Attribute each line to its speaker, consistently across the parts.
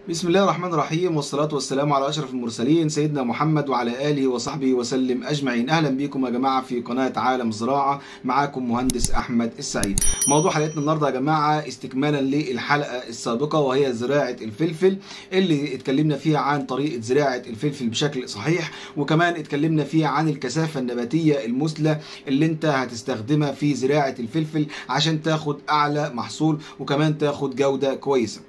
Speaker 1: بسم الله الرحمن الرحيم والصلاة والسلام على أشرف المرسلين سيدنا محمد وعلى آله وصحبه وسلم أجمعين أهلا بكم يا جماعة في قناة عالم الزراعة معاكم مهندس أحمد السعيد موضوع حلقتنا النهاردة يا جماعة استكمالا للحلقة السابقة وهي زراعة الفلفل اللي اتكلمنا فيها عن طريقة زراعة الفلفل بشكل صحيح وكمان اتكلمنا فيها عن الكثافة النباتية المثلى اللي انت هتستخدمها في زراعة الفلفل عشان تاخد أعلى محصول وكمان تاخد جودة كويسة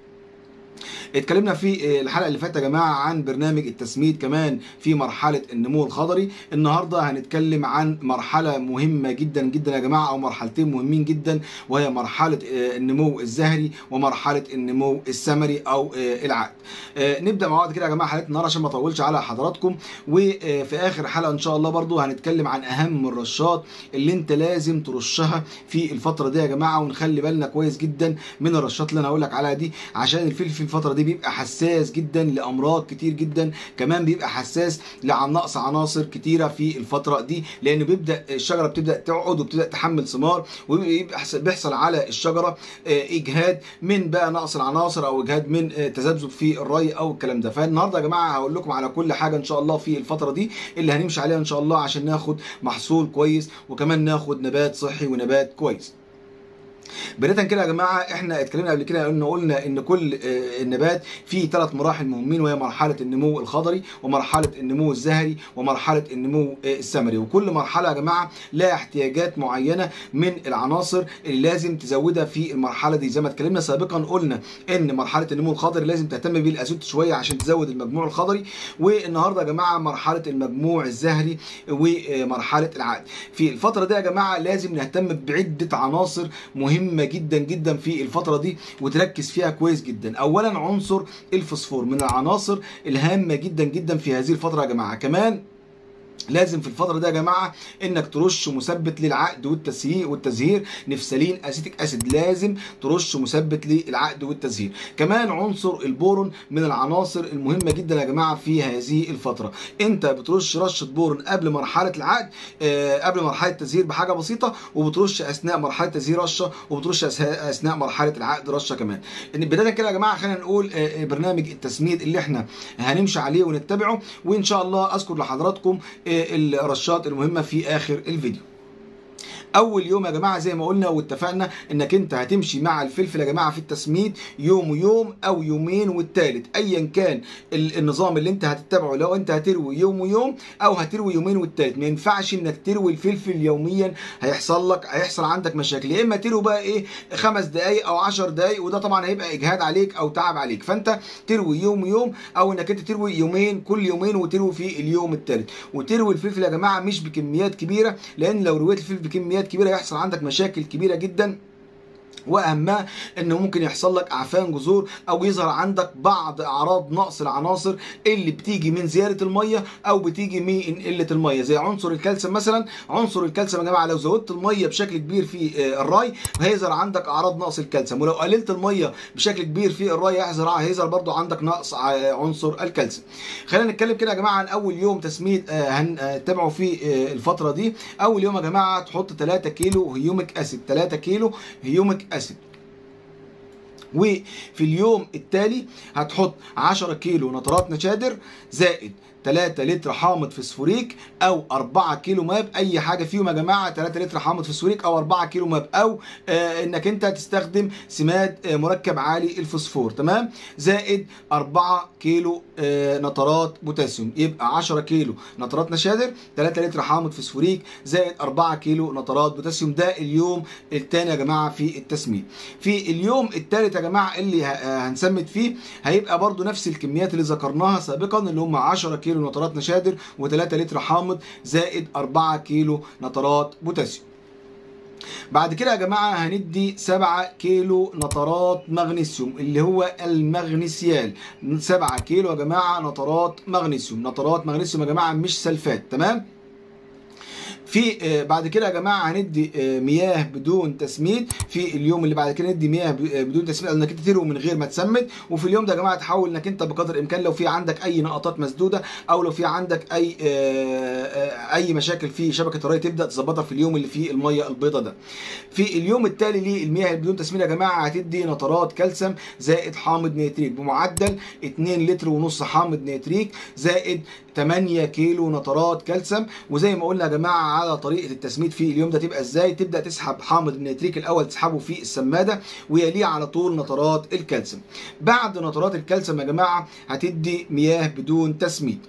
Speaker 1: اتكلمنا في الحلقه اللي فاتت يا جماعه عن برنامج التسميد كمان في مرحله النمو الخضري النهارده هنتكلم عن مرحله مهمه جدا جدا يا جماعه او مرحلتين مهمين جدا وهي مرحله النمو الزهري ومرحله النمو الثمري او العقد نبدا مع بعض كده يا جماعه حلقه النهارده عشان ما اطولش على حضراتكم وفي اخر حلقه ان شاء الله برضو هنتكلم عن اهم الرشات اللي انت لازم ترشها في الفتره دي يا جماعه ونخلي بالنا كويس جدا من الرشات اللي انا هقول لك عليها دي عشان الفلفل الفتره دي بيبقى حساس جدا لامراض كتير جدا كمان بيبقى حساس لنقص عناصر كتيره في الفتره دي لانه بيبدا الشجره بتبدا تقعد وبتبدا تحمل ثمار وبيبقى بيحصل على الشجره اجهاد من بقى نقص العناصر او اجهاد من تذبذب في الري او الكلام ده فالنهارده يا جماعه هقول لكم على كل حاجه ان شاء الله في الفتره دي اللي هنمشي عليها ان شاء الله عشان ناخد محصول كويس وكمان ناخد نبات صحي ونبات كويس بدايه كده يا جماعه احنا اتكلمنا قبل كده ان قلنا ان كل النبات فيه ثلاث مراحل مهمين وهي مرحله النمو الخضري ومرحله النمو الزهري ومرحله النمو الثمري وكل مرحله يا جماعه لها احتياجات معينه من العناصر اللي لازم تزودها في المرحله دي زي ما اتكلمنا سابقا قلنا ان مرحله النمو الخضري لازم تهتم بالازوت شويه عشان تزود المجموع الخضري والنهارده يا جماعه مرحله المجموع الزهري ومرحله العقد في الفتره دي يا جماعه لازم نهتم بعده عناصر مهمه مهمه جدا جدا في الفتره دي وتركز فيها كويس جدا اولا عنصر الفوسفور من العناصر الهامه جدا جدا في هذه الفتره يا جماعه كمان لازم في الفتره دي يا جماعه انك ترش مثبت للعقد والتسهير والتزهير نفسلين اسيتيك اسيد لازم ترش مثبت للعقد والتزهير كمان عنصر البورون من العناصر المهمه جدا يا جماعه في هذه الفتره انت بترش رشه بورون قبل مرحله العقد آه قبل مرحله التزهير بحاجه بسيطه وبترش اثناء مرحله التزهير رشه وبترش اثناء مرحله العقد رشه كمان ان بدايه كده يا جماعه خلينا نقول آه برنامج التسميد اللي احنا هنمشي عليه ونتبعه وان شاء الله اذكر لحضراتكم آه الرشات المهمه في اخر الفيديو اول يوم يا جماعه زي ما قلنا واتفقنا انك انت هتمشي مع الفلفل يا جماعه في التسميد يوم ويوم او يومين والتالت ايا كان النظام اللي انت هتتبعه لو انت هتروي يوم ويوم او هتروي يومين والتالت ما ينفعش انك تروي الفلفل يوميا هيحصل لك هيحصل عندك مشاكل يا اما تروي بقى ايه خمس دقائق او 10 دقائق وده طبعا هيبقى اجهاد عليك او تعب عليك فانت تروي يوم ويوم او انك انت تروي يومين كل يومين وتروي في اليوم التالت وتروي الفلفل يا جماعه مش بكميات كبيره لان لو رويت الفلفل بكميات كبيره يحصل عندك مشاكل كبيره جدا واهمها انه ممكن يحصل لك اعفان جذور او يظهر عندك بعض اعراض نقص العناصر اللي بتيجي من زياده الميه او بتيجي من قله الميه زي عنصر الكالسيوم مثلا عنصر الكالسيوم يا جماعه لو زودت الميه بشكل كبير في الري هيظهر عندك اعراض نقص الكالسيوم ولو قللت الميه بشكل كبير في الري هيظهر هيظهر برضو عندك نقص عنصر الكالسيوم خلينا نتكلم كده يا جماعه عن اول يوم تسميد هنتابعه في الفتره دي اول يوم يا جماعه تحط 3 كيلو هيوميك اسيد 3 كيلو هيوميك اسيد وفي اليوم التالي هتحط 10 كيلو نترات نشادر زائد 3 لتر حامض فسفوريك او 4 كيلو ماب اي حاجه فيهم يا جماعه 3 لتر حامض فسفوريك او 4 كيلو ماب او آه انك انت تستخدم سماد آه مركب عالي الفوسفور تمام زائد 4 كيلو آه نترات بوتاسيوم يبقى 10 كيلو نترات نشادر 3 لتر حامض فسفوريك زائد 4 كيلو نترات بوتاسيوم ده اليوم الثاني يا جماعه في التسميد في اليوم الثالث يا جماعه اللي هنسمد فيه هيبقى برضو نفس الكميات اللي ذكرناها سابقا اللي هم 10 كيلو كيلو نترات نشادر و3 لتر حامض زائد 4 كيلو نترات بوتاسيوم بعد كده يا جماعة هندي 7 كيلو نترات مغنيسيوم اللي هو المغنيسيال 7 كيلو يا جماعة نترات مغنيسيوم نترات مغنيسيوم يا جماعة مش سلفات تمام في آه، بعد كده يا جماعه هندي آه، مياه بدون تسميد في اليوم اللي بعد كده ندي مياه ب- آه، بدون تسميد انك انت تروي من غير ما تسمد وفي اليوم ده يا جماعه تحاول انك انت بقدر الامكان لو في عندك اي نقطات مسدوده او لو في عندك اي آه، آه، اي مشاكل في شبكه الري تبدا تظبطها في اليوم اللي فيه الميه البيضاء ده في اليوم التالي للمياه اللي بدون تسميد يا جماعه هتدي نترات كالسيوم زائد حامض نيتريك بمعدل 2 لتر ونص حامض نيتريك زائد 8 كيلو نترات كالسيوم وزي ما قلنا يا جماعه على طريقه التسميد في اليوم ده تبقى ازاي تبدا تسحب حامض النيتريك الاول تسحبه في السماده ويليه على طول نترات الكالسيوم بعد نترات الكالسيوم يا جماعه هتدي مياه بدون تسميد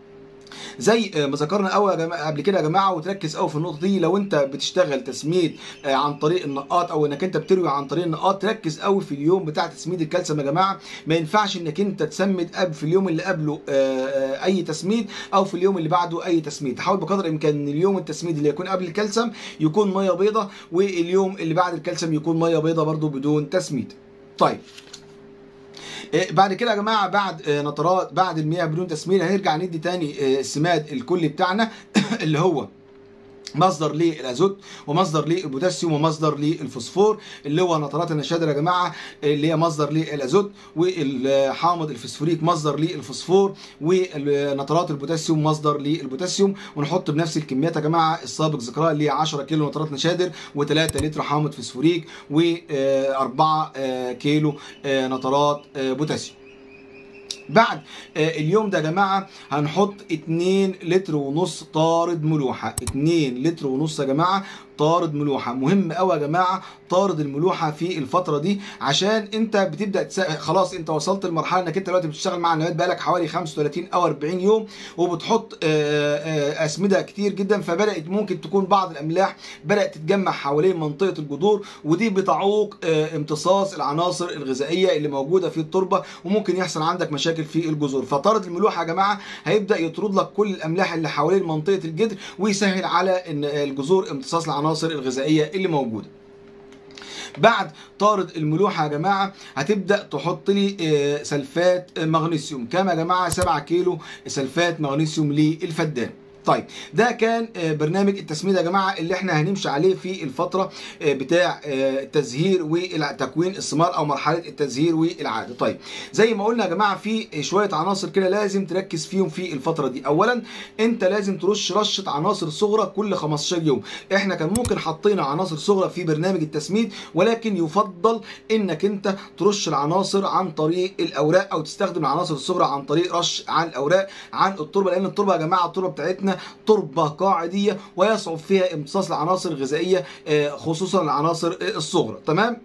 Speaker 1: زي آه، ما ذكرنا قوي يا جماعه قبل كده يا جماعه وتركز قوي في النقطه دي لو انت بتشتغل تسميد آه، عن طريق النقاط او انك انت بتروي عن طريق النقاط تركز قوي في اليوم بتاع تسميد الكالسيوم يا جماعه ما ينفعش انك انت تسمد قبل في اليوم اللي قبله آه، آه، اي تسميد او في اليوم اللي بعده اي تسميد حاول بقدر الامكان ان اليوم التسميد اللي يكون قبل الكالسيوم يكون ميه بيضاء واليوم اللي بعد الكالسيوم يكون ميه بيضاء برضو بدون تسميد طيب آه، بعد كده يا جماعه بعد آه، نترات بعد المياه بدون تسميد هنرجع ندي تاني آه، السماد الكلي بتاعنا اللي هو مصدر للازوت ومصدر للبوتاسيوم ومصدر للفوسفور اللي هو نترات النشادر يا جماعه اللي هي مصدر للازوت والحامض الفسفوريك مصدر للفوسفور ونترات البوتاسيوم مصدر للبوتاسيوم ونحط بنفس الكميات يا جماعه السابق ذكرها اللي هي 10 كيلو نترات نشادر و3 لتر حامض فسفوريك و4 كيلو آه، نترات آه، بوتاسيوم بعد آه، اليوم ده يا جماعه هنحط 2 لتر ونص طارد ملوحه 2 لتر ونص يا جماعه طارد ملوحه مهم قوي يا جماعه طارد الملوحه في الفتره دي عشان انت بتبدا تسا... خلاص انت وصلت لمرحله انك انت دلوقتي بتشتغل مع النبات بقالك حوالي 35 او 40 يوم وبتحط آه، آه، اسمده كتير جدا فبدات ممكن تكون بعض الاملاح بدات تتجمع حوالين منطقه الجذور ودي بتعوق آه، امتصاص العناصر الغذائيه اللي موجوده في التربه وممكن يحصل عندك مشاكل في الجذور فطارد الملوحه يا جماعه هيبدا يطرد لك كل الاملاح اللي حوالين منطقه الجذر ويسهل على ان الجذور امتصاص العناصر الغذائيه اللي موجوده بعد طارد الملوحه يا جماعه هتبدا تحط لي آه، سلفات آه، مغنيسيوم كام يا جماعه 7 كيلو سلفات مغنيسيوم للفدان طيب ده كان آه، برنامج التسميد يا جماعه اللي احنا هنمشي عليه في الفتره آه، بتاع آه، التزهير وتكوين الثمار او مرحله التزهير والعاده طيب زي ما قلنا يا جماعه في شويه عناصر كده لازم تركز فيهم في الفتره دي اولا انت لازم ترش رشه عناصر صغرى كل 15 يوم احنا كان ممكن حطينا عناصر صغرى في برنامج التسميد ولكن يفضل انك انت ترش العناصر عن طريق الاوراق او تستخدم العناصر الصغرى عن طريق رش عن الاوراق عن التربه لان التربه يا جماعه التربه بتاعتنا تربه قاعديه ويصعب فيها امتصاص العناصر الغذائيه آه، خصوصا العناصر آه، الصغرى تمام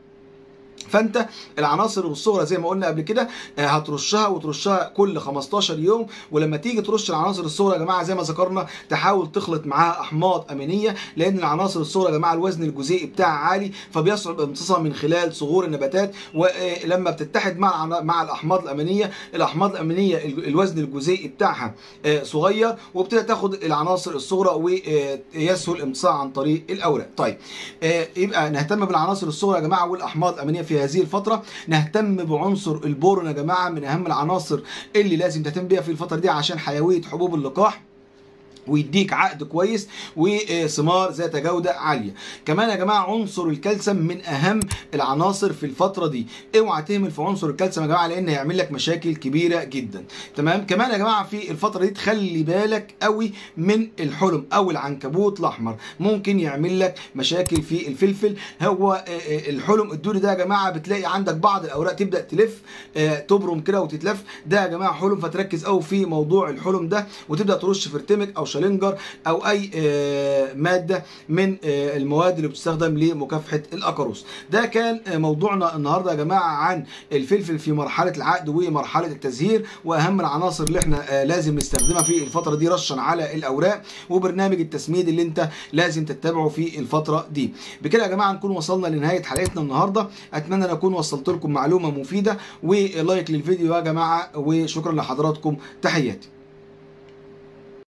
Speaker 1: فانت العناصر الصغرى زي ما قلنا قبل كده آه، هترشها وترشها كل 15 يوم ولما تيجي ترش العناصر الصغرى يا جماعه زي ما ذكرنا تحاول تخلط معاها احماض امينيه لان العناصر الصغرى يا جماعه الوزن الجزيئي بتاعها عالي فبيصعب امتصاصها من خلال صغور النباتات ولما بتتحد مع العنا- مع الاحماض الامينيه الاحماض الامينيه ال- الوزن الجزيئي بتاعها آه، صغير وبتبدا تاخد العناصر الصغرى ويسهل امتصاصها عن طريق الاوراق طيب آه، يبقى نهتم بالعناصر الصغرى يا جماعه والاحماض الامينيه في هذه الفتره نهتم بعنصر البورون يا جماعه من اهم العناصر اللي لازم تهتم بيها في الفتره دي عشان حيويه حبوب اللقاح ويديك عقد كويس وثمار ذات جوده عاليه كمان يا جماعه عنصر الكالسيوم من اهم العناصر في الفتره دي اوعى تهمل في عنصر الكالسيوم يا جماعه لان هيعمل لك مشاكل كبيره جدا تمام كمان يا جماعه في الفتره دي تخلي بالك قوي من الحلم او العنكبوت الاحمر ممكن يعمل لك مشاكل في الفلفل هو آه، آه، الحلم الدوري ده يا جماعه بتلاقي عندك بعض الاوراق تبدا تلف آه، تبرم كده وتتلف ده يا جماعه حلم فتركز قوي في موضوع الحلم ده وتبدا ترش فرتمك او شالنجر او اي آه، ماده من آه، المواد اللي بتستخدم لمكافحه الاكاروس ده كان آه، موضوعنا النهارده يا جماعه عن الفلفل في مرحله العقد ومرحله التزهير واهم العناصر اللي احنا آه، لازم نستخدمها في الفتره دي رشا على الاوراق وبرنامج التسميد اللي انت لازم تتبعه في الفتره دي بكده يا جماعه نكون وصلنا لنهايه حلقتنا النهارده اتمنى ان اكون وصلت لكم معلومه مفيده ولايك للفيديو يا جماعه وشكرا لحضراتكم تحياتي